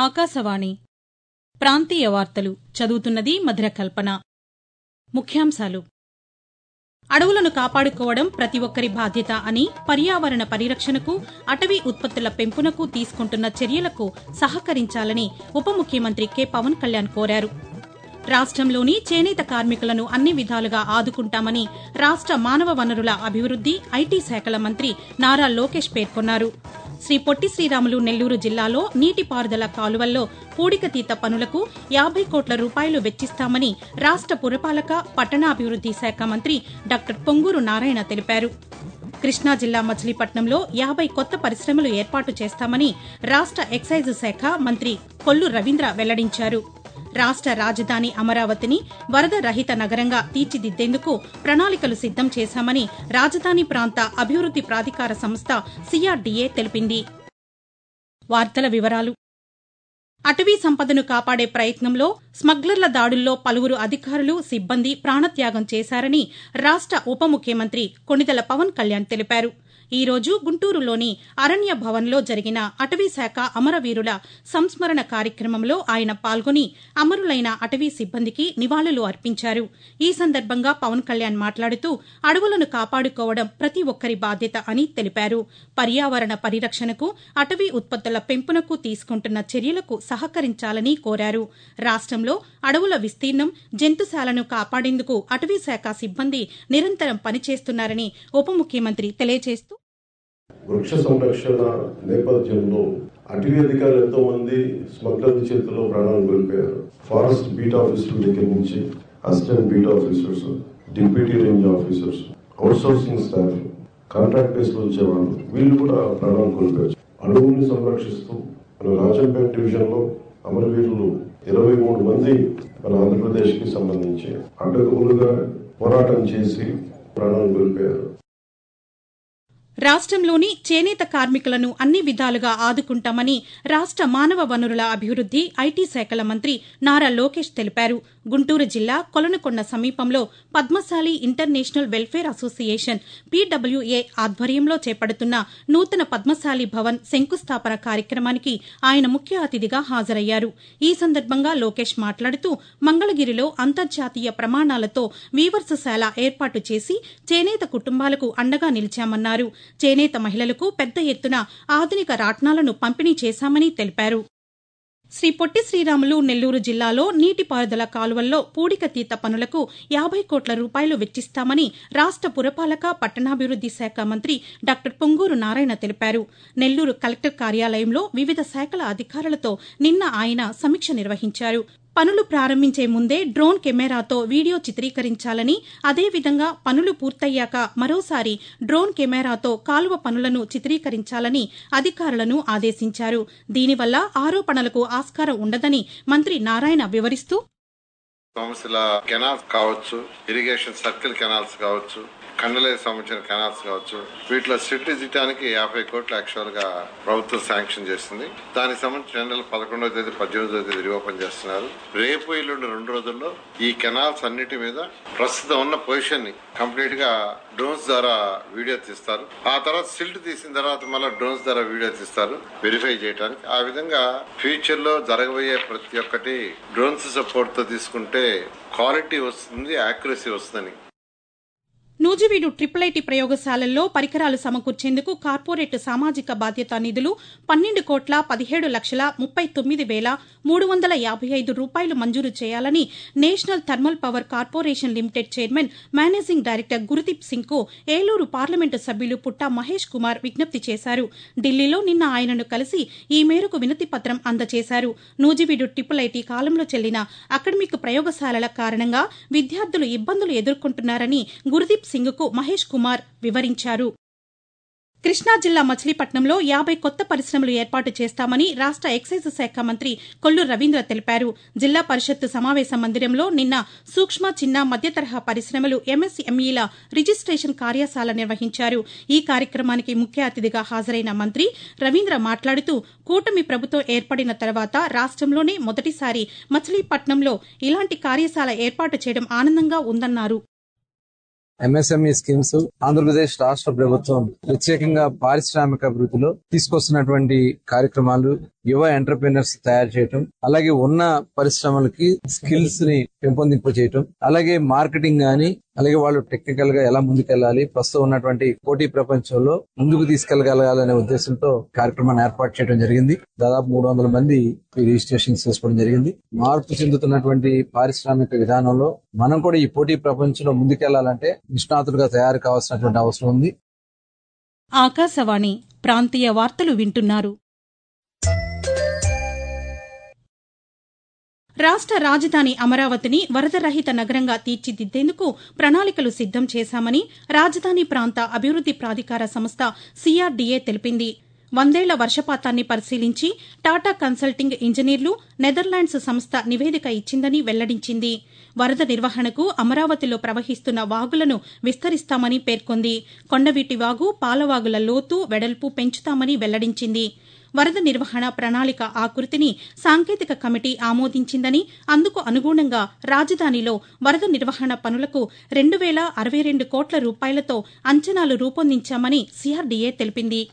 ఆకాశవాణి ప్రాంతీయ వార్తలు చదువుతున్నది మధుర కల్పన ముఖ్యాంశాలు అడవులను కాపాడుకోవడం ప్రతి ఒక్కరి బాధ్యత అని పర్యావరణ పరిరక్షణకు అటవీ ఉత్పత్తుల పెంపునకు తీసుకుంటున్న చర్యలకు సహకరించాలని ఉప ముఖ్యమంత్రి కె పవన్ కళ్యాణ్ కోరారు రాష్టంలోని చేనేత కార్మికులను అన్ని విధాలుగా ఆదుకుంటామని రాష్ట మానవ వనరుల అభివృద్ది ఐటీ శాఖల మంత్రి నారా లోకేష్ పేర్కొన్నారు శ్రీ పొట్టి శ్రీరాములు నెల్లూరు జిల్లాలో నీటిపారుదల కాలువల్లో పూడికతీత పనులకు యాబై కోట్ల రూపాయలు వెచ్చిస్తామని రాష్ట పురపాలక పట్టణాభివృద్ది శాఖ మంత్రి డాక్టర్ పొంగూరు నారాయణ తెలిపారు కృష్ణా జిల్లా మచిలీపట్నంలో యాబై కొత్త పరిశ్రమలు ఏర్పాటు చేస్తామని రాష్ట ఎక్సైజ్ శాఖ మంత్రి కొల్లు రవీంద్ర వెల్లడించారు రాష్ట రాజధాని అమరావతిని వరద రహిత నగరంగా తీర్చిదిద్దేందుకు ప్రణాళికలు సిద్దం చేశామని రాజధాని ప్రాంత అభివృద్ది ప్రాధికార సంస్థ సిఆర్డీఏ తెలిపింది వార్తల వివరాలు అటవీ సంపదను కాపాడే ప్రయత్నంలో స్మగ్లర్ల దాడుల్లో పలువురు అధికారులు సిబ్బంది ప్రాణత్యాగం చేశారని రాష్ట ఉప ముఖ్యమంత్రి కొణిదెల పవన్ కళ్యాణ్ తెలిపారు ఈ రోజు గుంటూరులోని అరణ్య భవన్లో జరిగిన అటవీ శాఖ అమరవీరుల సంస్మరణ కార్యక్రమంలో ఆయన పాల్గొని అమరులైన అటవీ సిబ్బందికి నివాళులు అర్పించారు ఈ సందర్భంగా పవన్ కళ్యాణ్ మాట్లాడుతూ అడవులను కాపాడుకోవడం ప్రతి ఒక్కరి బాధ్యత అని తెలిపారు పర్యావరణ పరిరక్షణకు అటవీ ఉత్పత్తుల పెంపునకు తీసుకుంటున్న చర్యలకు సహకరించాలని కోరారు రాష్టంలో అడవుల విస్తీర్ణం జంతుశాలను కాపాడేందుకు అటవీ శాఖ సిబ్బంది నిరంతరం పనిచేస్తున్నారని ఉప ముఖ్యమంత్రి తెలియజేస్తూ వృక్ష సంరక్షణ నేపథ్యంలో అటవీ అధికారులు ఎంతో మంది స్మగ్లర్ల చేతుల్లో ప్రాణాలు కోల్పోయారు ఫారెస్ట్ బీట్ ఆఫీసర్ల దగ్గర నుంచి assistant beat officers deputy range officers outsourcing staff contract base లో వచ్చేవాళ్ళు వీళ్ళు కూడా ప్రాణాలు కోల్పోయారు అడవుల్ని సంరక్షిస్తూ మన రాజంపేట డివిజన్ లో అమరవీరులు ఇరవై మూడు మంది మన ఆంధ్రప్రదేశ్ కి సంబంధించి అడ్డగోలుగా పోరాటం చేసి ప్రాణాలు కోల్పోయారు రాష్టంలోని చేనేత కార్మికులను అన్ని విధాలుగా ఆదుకుంటామని రాష్ట మానవ వనరుల అభివృద్ది ఐటీ శాఖల మంత్రి నారా లోకేష్ తెలిపారు గుంటూరు జిల్లా కొలనుకొండ సమీపంలో Padmasali international welfare association PWA ఆధ్వర్యంలో చేపడుతున్న నూతన పద్మశాలి భవన్ శంకుస్థాపన కార్యక్రమానికి ఆయన ముఖ్య అతిథిగా హాజరయ్యారు ఈ సందర్భంగా లోకేష్ మాట్లాడుతూ మంగళగిరిలో అంతర్జాతీయ ప్రమాణాలతో వీవర్స్ శాల ఏర్పాటు చేసి చేనేత కుటుంబాలకు అండగా నిలిచామన్నారు చేనేత మహిళలకు పెద్ద ఎత్తున ఆధునిక రాట్నాలను పంపిణీ చేశామని తెలిపారు శ్రీ పొట్టి శ్రీరాములు నెల్లూరు జిల్లాలో నీటిపారుదల కాలువల్లో పూడికతీత పనులకు యాబై కోట్ల రూపాయలు వెచ్చిస్తామని రాష్ట పురపాలక పట్టణాభివృద్ది శాఖ మంత్రి డాక్టర్ పొంగూరు నారాయణ తెలిపారు నెల్లూరు కలెక్టర్ కార్యాలయంలో వివిధ శాఖల అధికారులతో నిన్న ఆయన సమీక్ష నిర్వహించారు పనులు ప్రారంభించే ముందే డ్రోన్ కెమెరాతో వీడియో చిత్రీకరించాలని అదేవిధంగా పనులు పూర్తయ్యాక మరోసారి డ్రోన్ కెమెరాతో కాలువ పనులను చిత్రీకరించాలని అధికారులను ఆదేశించారు దీనివల్ల ఆరోపణలకు ఆస్కారం ఉండదని మంత్రి నారాయణ వివరిస్తూ సమస్యల కెనాల్స్ కావచ్చు ఇరిగేషన్ సర్కిల్ కెనాల్స్ కావచ్చు కండలకు సంబంధించిన కెనాల్స్ కావచ్చు వీటిలో సిట్ తీయడానికి యాభై కోట్లు యాక్చువల్ గా ప్రభుత్వం శాంక్షన్ చేసింది దానికి సంబంధించి టెండర్లు పదకొండవ తేదీ పద్దెనిమిదవ తేదీ రీఓపెన్ చేస్తున్నారు రేపు ఎల్లుండి రెండు రోజుల్లో ఈ కెనాల్స్ అన్నిటి మీద ప్రస్తుతం ఉన్న పొజిషన్ ని కంప్లీట్ గా డ్రోన్స్ ద్వారా వీడియో తీస్తారు ఆ తర్వాత సిల్ట్ తీసిన తర్వాత మళ్ళీ డ్రోన్స్ ద్వారా వీడియో తీస్తారు వెరిఫై చేయడానికి ఆ విధంగా ఫ్యూచర్ లో జరగబోయే ప్రతి ఒక్కటి డ్రోన్స్ సపోర్ట్ తో తీసుకుంటే క్వాలిటీ వస్తుంది యాక్యురసీ వస్తుందని నూజివీడు ట్రిపుల్ ఐటీ ప్రయోగశాలల్లో పరికరాలు సమకూర్చేందుకు కార్పొరేట్ సామాజిక బాధ్యత నిధులు పన్నెండు కోట్ల పదిహేడు లక్షల ముప్పై తొమ్మిది వేల మూడు వందల యాభై ఐదు రూపాయలు మంజూరు చేయాలని national thermal power corporation limited chairman managing director Gurdeep Singh కు ఏలూరు పార్లమెంటు సభ్యులు పుట్టా మహేష్ కుమార్ విజ్ఞప్తి చేశారు ఢిల్లీలో నిన్న ఆయనను కలిసి ఈ మేరకు వినతి పత్రం అందజేశారు నూజివీడు ట్రిపుల్ ఐటీ కాలంలో చెల్లిన అకడమిక్ ప్రయోగశాలల కారణంగా విద్యార్థులు ఇబ్బందులు ఎదుర్కొంటున్నారని గురుదీప్ సింగ్కు మహేష్ కుమార్ వివరించారు కృష్ణా జిల్లా మచిలీపట్నంలో యాబై కొత్త పరిశ్రమలు ఏర్పాటు చేస్తామని రాష్ట ఎక్సైజ్ శాఖ మంత్రి కొల్లు రవీంద్ర తెలిపారు జిల్లా పరిషత్ సమావేశ మందిరంలో నిన్న సూక్ష్మ చిన్న మధ్యతరహా పరిశ్రమలు ఎంఎస్ఎంఈల రిజిస్టేషన్ కార్యశాల నిర్వహించారు ఈ కార్యక్రమానికి ముఖ్య అతిథిగా హాజరైన మంత్రి రవీంద్ర మాట్లాడుతూ కూటమి ప్రభుత్వం ఏర్పడిన తర్వాత రాష్టంలోనే మొదటిసారి మచిలీపట్నంలో ఇలాంటి కార్యశాల ఏర్పాటు చేయడం ఆనందంగా ఉందన్నారు ఎంఎస్ఎంఈ స్కీమ్స్ ఆంధ్రప్రదేశ్ రాష్ట్ర ప్రభుత్వం ప్రత్యేకంగా పారిశ్రామిక అభివృద్ధిలో తీసుకొస్తున్నటువంటి కార్యక్రమాలు యువ ఎంటర్ప్రినర్స్ తయారు చేయటం అలాగే ఉన్న పరిశ్రమలకి స్కిల్స్ ని పెంపొందింప చేయటం అలాగే మార్కెటింగ్ గాని అలాగే వాళ్ళు టెక్నికల్ గా ఎలా ముందుకెళ్లాలి ప్రస్తుతం ఉన్నటువంటి పోటీ ప్రపంచంలో ముందుకు తీసుకెళ్లగలగాలనే ఉద్దేశంతో కార్యక్రమాన్ని ఏర్పాటు చేయడం జరిగింది దాదాపు మూడు వందల మంది ఈ రిజిస్ట్రేషన్ చేసుకోవడం జరిగింది మార్పు చెందుతున్నటువంటి పారిశ్రామిక విధానంలో మనం కూడా ఈ పోటీ ప్రపంచంలో ముందుకెళ్లాలంటే నిష్ణాతులుగా తయారు కావాల్సినటువంటి అవసరం ఉంది ఆకాశవాణి ప్రాంతీయ వార్తలు వింటున్నారు రాష్ట్ర రాజధాని అమరావతిని వరదరహిత నగరంగా తీర్చిదిద్దేందుకు ప్రణాళికలు సిద్దం చేశామని రాజధాని ప్రాంత అభివృద్ది ప్రాధికార సంస్థ సిఆర్డీఏ తెలిపింది వందేళ్ల వర్షపాతాన్ని పరిశీలించి టాటా కన్సల్టింగ్ ఇంజనీర్లు నెదర్లాండ్స్ సంస్థ నివేదిక ఇచ్చిందని వెల్లడించింది వరద నిర్వహణకు అమరావతిలో ప్రవహిస్తున్న వాగులను విస్తరిస్తామని పేర్కొంది కొండవీటి వాగు పాలవాగుల లోతు వెడల్పు పెంచుతామని వెల్లడించింది వరద నిర్వహణ ప్రణాళిక ఆకృతిని సాంకేతిక కమిటీ ఆమోదించిందని అందుకు అనుగుణంగా రాజధానిలో వరద నిర్వహణ పనులకు రెండు వేల అరవై రెండు కోట్ల రూపాయలతో అంచనాలు రూపొందించామని సిఆర్డీఏ తెలిపింది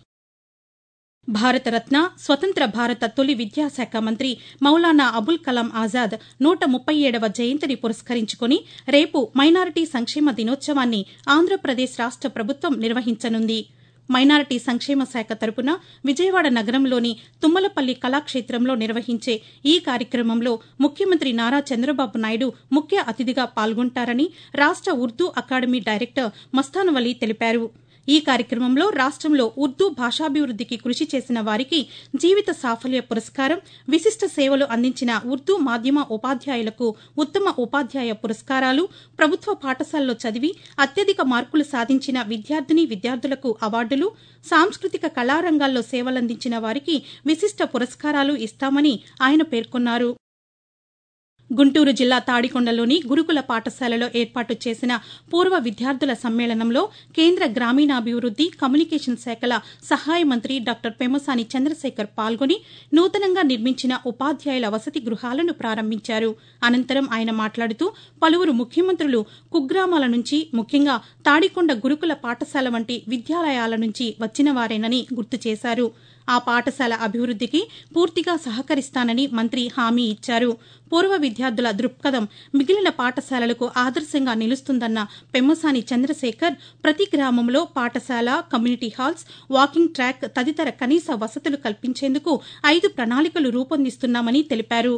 భారతరత్న స్వతంత్ర భారత తొలి విద్యాశాఖ మంత్రి మౌలానా అబుల్ కలాం ఆజాద్ నూట ముప్పై ఏడవ జయంతిని పురస్కరించుకుని రేపు మైనారిటీ సంక్షేమ దినోత్సవాన్ని ఆంధ్రప్రదేశ్ రాష్ట ప్రభుత్వం నిర్వహించనుంది మైనారిటీ సంక్షేమ శాఖ తరపున విజయవాడ నగరంలోని తుమ్మలపల్లి కళాక్షేత్రంలో నిర్వహించే ఈ కార్యక్రమంలో ముఖ్యమంత్రి నారా చంద్రబాబు నాయుడు ముఖ్య అతిథిగా పాల్గొంటారని రాష్ట ఉర్దూ అకాడమీ డైరెక్టర్ మస్తానవలి తెలిపారు ఈ కార్యక్రమంలో రాష్ట్రంలో ఉర్దూ భాషాభివృద్దికి కృషి చేసిన వారికి జీవిత సాఫల్య పురస్కారం విశిష్ట సేవలు అందించిన ఉర్దూ మాధ్యమ ఉపాధ్యాయులకు ఉత్తమ ఉపాధ్యాయ పురస్కారాలు ప్రభుత్వ పాఠశాలలో చదివి అత్యధిక మార్కులు సాధించిన విద్యార్థిని విద్యార్థులకు అవార్డులు సాంస్కృతిక కళారంగాల్లో సేవలందించిన వారికి విశిష్ట పురస్కారాలు ఇస్తామని ఆయన పేర్కొన్నారు గుంటూరు జిల్లా తాడికొండలోని గురుకుల పాఠశాలలో ఏర్పాటు చేసిన పూర్వ విద్యార్థుల సమ్మేళనంలో కేంద్ర గ్రామీణాభివృద్ది కమ్యూనికేషన్ శాఖల సహాయ మంత్రి డాక్టర్ పెమ్మసాని చంద్రశేఖర్ పాల్గొని నూతనంగా నిర్మించిన ఉపాధ్యాయుల వసతి గృహాలను ప్రారంభించారు అనంతరం ఆయన మాట్లాడుతూ పలువురు ముఖ్యమంత్రులు కుగ్రామాల నుంచి ముఖ్యంగా తాడికొండ గురుకుల పాఠశాల వంటి విద్యాలయాల నుంచి వచ్చినవారేనని గుర్తు చేశారు ఆ పాఠశాల అభివృద్దికి పూర్తిగా సహకరిస్తానని మంత్రి హామీ ఇచ్చారు పూర్వ విద్యార్థుల దృక్పథం మిగిలిన పాఠశాలలకు ఆదర్శంగా నిలుస్తుందన్న పెమ్మసాని చంద్రశేఖర్ ప్రతి గ్రామంలో పాఠశాల కమ్యూనిటీ హాల్స్ వాకింగ్ ట్రాక్ తదితర కనీస వసతులు కల్పించేందుకు ఐదు ప్రణాళికలు రూపొందిస్తున్నామని తెలిపారు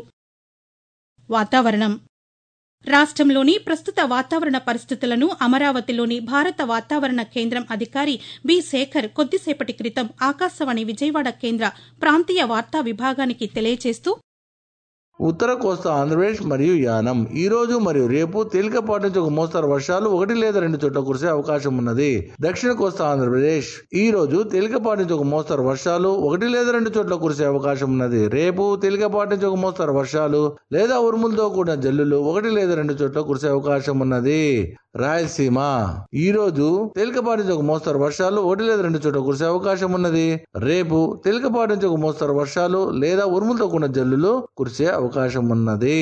వాతావరణం రాష్ట్రంలోని ప్రస్తుత వాతావరణ పరిస్థితులను అమరావతిలోని భారత వాతావరణ కేంద్రం అధికారి బి శేఖర్ కొద్దిసేపటి క్రితం ఆకాశవాణి విజయవాడ కేంద్ర ప్రాంతీయ వార్తా విభాగానికి తెలియజేస్తూ ఉత్తర కోస్తా ఆంధ్రప్రదేశ్ మరియు యానం ఈ రోజు మరియు రేపు తేలికపాటి నుంచి ఒక మోస్తరు వర్షాలు ఒకటి లేదా రెండు చోట్ల కురిసే అవకాశం ఉన్నది దక్షిణ కోస్తా ఆంధ్రప్రదేశ్ ఈ రోజు తేలికపాటి నుంచి ఒక మోస్తరు వర్షాలు ఒకటి లేదా రెండు చోట్ల కురిసే అవకాశం ఉన్నది రేపు తేలికపాటి నుంచి ఒక మోస్తరు వర్షాలు లేదా ఉరుములతో కూడిన జల్లులు ఒకటి లేదా రెండు చోట్ల కురిసే అవకాశం ఉన్నది రాయలసీమ ఈ రోజు తేలికపాటి నుంచి ఒక మోస్తరు వర్షాలు ఒకటి లేదా రెండు చోట్ల కురిసే అవకాశం ఉన్నది రేపు తేలికపాటి నుంచి ఒక మోస్తరు వర్షాలు లేదా ఉరుములతో కూడిన జల్లులు కురిసే అవకాశం ఉన్నది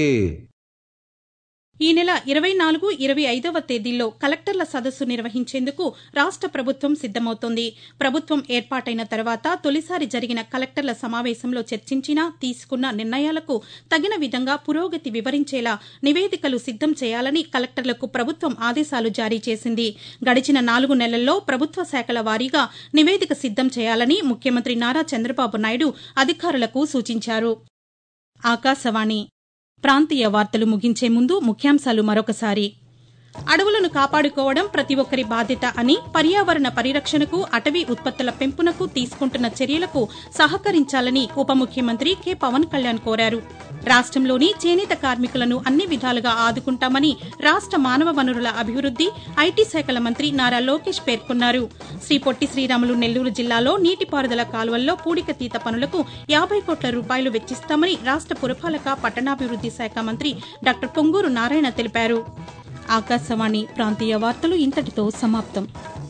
ఈ నెల ఇరవై నాలుగు ఇరవై ఐదవ తేదీల్లో కలెక్టర్ల సదస్సు నిర్వహించేందుకు రాష్ట ప్రభుత్వం సిద్దమవుతోంది ప్రభుత్వం ఏర్పాటైన తర్వాత తొలిసారి జరిగిన కలెక్టర్ల సమావేశంలో చర్చించిన తీసుకున్న నిర్ణయాలకు తగిన విధంగా పురోగతి వివరించేలా నివేదికలు సిద్దం చేయాలని కలెక్టర్లకు ప్రభుత్వం ఆదేశాలు జారీ చేసింది గడిచిన నాలుగు నెలల్లో ప్రభుత్వ శాఖల వారీగా నివేదిక సిద్దం చేయాలని ముఖ్యమంత్రి నారా చంద్రబాబు నాయుడు అధికారులకు సూచించారు ఆకాశవాణి ప్రాంతీయ వార్తలు ముగించే ముందు ముఖ్యాంశాలు మరొకసారి అడవులను కాపాడుకోవడం ప్రతి ఒక్కరి బాధ్యత అని పర్యావరణ పరిరక్షణకు అటవీ ఉత్పత్తుల పెంపునకు తీసుకుంటున్న చర్యలకు సహకరించాలని ఉప ముఖ్యమంత్రి కె పవన్ కళ్యాణ్ కోరారు రాష్ట్రంలోని చేనేత కార్మికులను అన్ని విధాలుగా ఆదుకుంటామని రాష్ట మానవ వనరుల అభివృద్ది ఐటీ శాఖల మంత్రి నారా లోకేష్ పేర్కొన్నారు శ్రీ పొట్టి శ్రీరాములు నెల్లూరు జిల్లాలో నీటిపారుదల కాలువల్లో పూడికతీత పనులకు యాభై కోట్ల రూపాయలు వెచ్చిస్తామని రాష్ట పురపాలక పట్టణాభివృద్ది శాఖ మంత్రి డాక్టర్ పొంగూరు నారాయణ తెలిపారు ఆకాశవాణి ప్రాంతీయ వార్తలు ఇంతటితో సమాప్తం